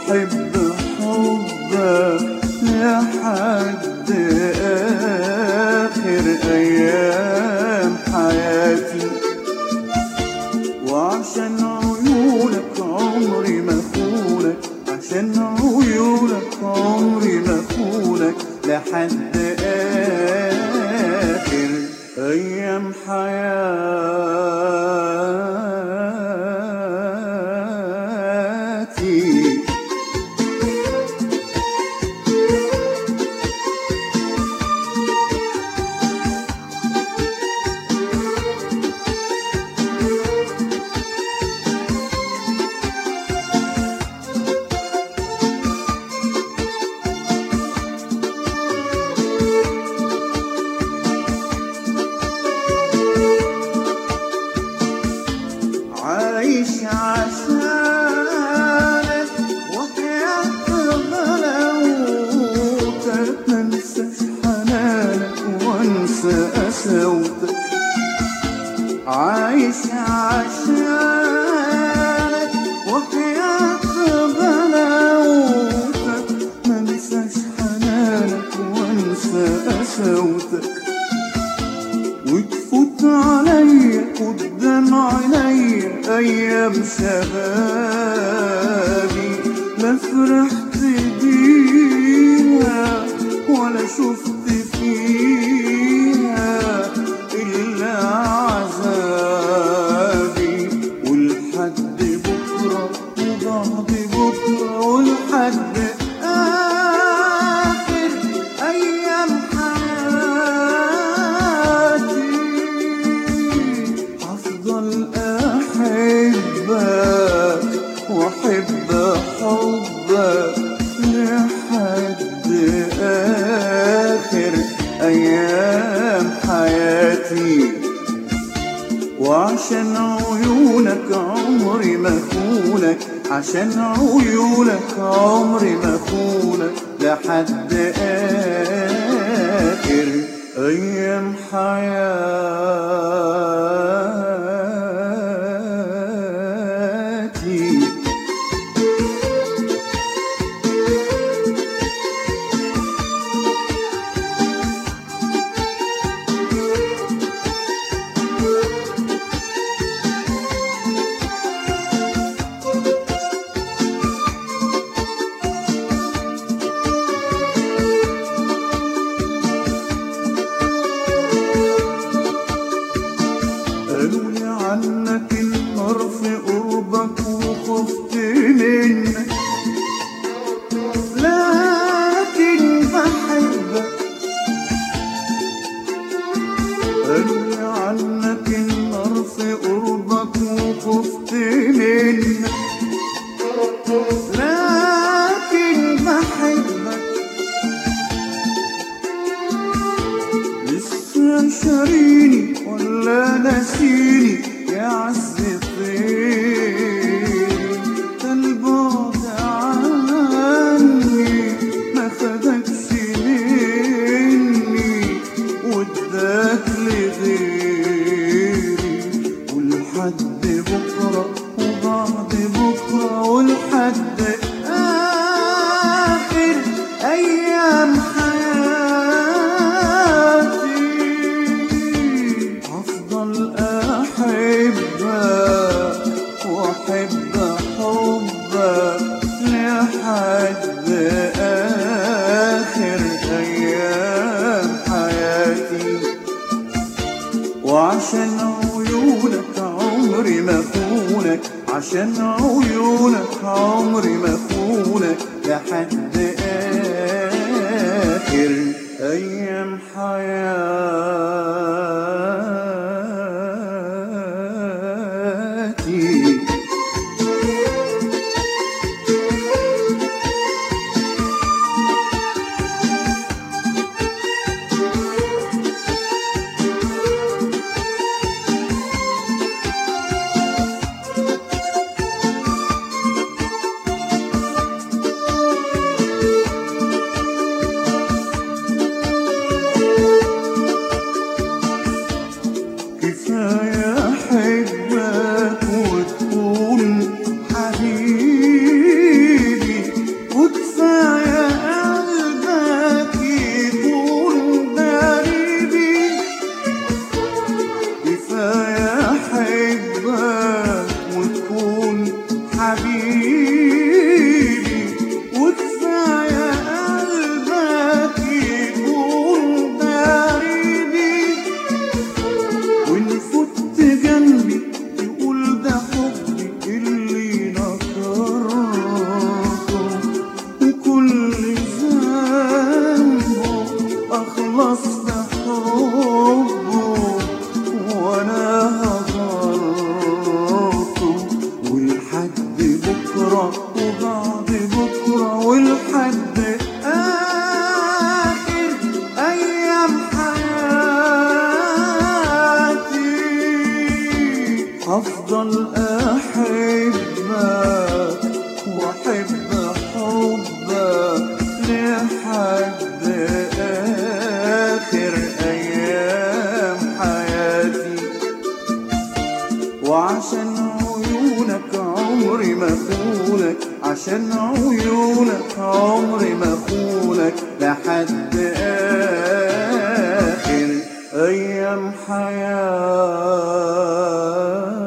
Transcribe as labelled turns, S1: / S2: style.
S1: واحب حبك لحد اخر ايام حياتي وعشان عيونك عمري ما خونك عشان عيونك عمري ما خونك لحد آخر أيام حياتي عايش عشانك وحياة غلاوتك منساش حنانك وانسى قساوتك عايش عشانك وحياة غلاوتك منساش حنانك وانسى قساوتك وتفوت عليا قدام عينيا ايام شبابي لا فرحت بيها ولا شفت فيها الا عذابي ولحد بكره وبعد بكره ولحد اخر ايام حياتي هفضل احبك واحب حبك لحد اخر ايام حياتي وعشان عيونك عمري ما خونك عشان عيونك عمري ما خونك لحد آخر أيام حياتي قالوا لي عنك النار في قربك وخفت منك لكن بحبك قالوا لي عنك النار في قربك وخفت منك لكن بحبك لسه شاريني ولا ناسيني يا عز طيري ده البعد عني ما خدكش مني واداك لغيري ولحد بكره وبعد بكره ولحد اخر ايام حياتي هفضل احبك واحب حبك لحد اخر ايام حياتي وعشان عيونك عمري ما خونك عشان عيونك عمري ما خونك لحد آخر أيام حياتي حبيبي وكفاية قلبك يكون قريبي وإن فت جنبي تقول ده حبي اللي نكرته وكل ذنبه أخلص بحبه وأنا هجرته ولحد بكرة وبعد بكرة ولحد آخر أيام حياتي أفضل أحبك وأحب حبك لحد آخر أيام حياتي وعشان عيونك عمري ما خونك عشان عيونك عمري ما خونك لحد آخر أيام حياتي